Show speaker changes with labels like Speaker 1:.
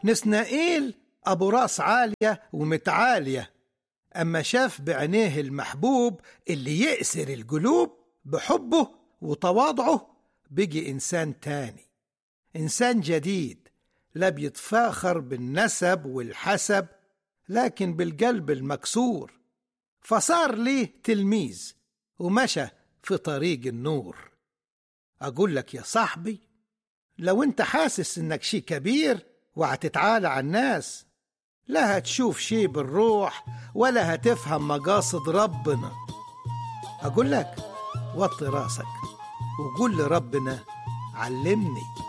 Speaker 1: نسنائيل أبو راس عالية ومتعالية أما شاف بعينيه المحبوب اللي يأسر القلوب بحبه وتواضعه بقي إنسان تاني إنسان جديد لا بيتفاخر بالنسب والحسب لكن بالقلب المكسور فصار ليه تلميذ ومشى في طريق النور أقول لك يا صاحبي لو انت حاسس انك شي كبير وهتتعالى على الناس لا هتشوف شي بالروح ولا هتفهم مقاصد ربنا أقول لك وطي راسك وقول لربنا علمني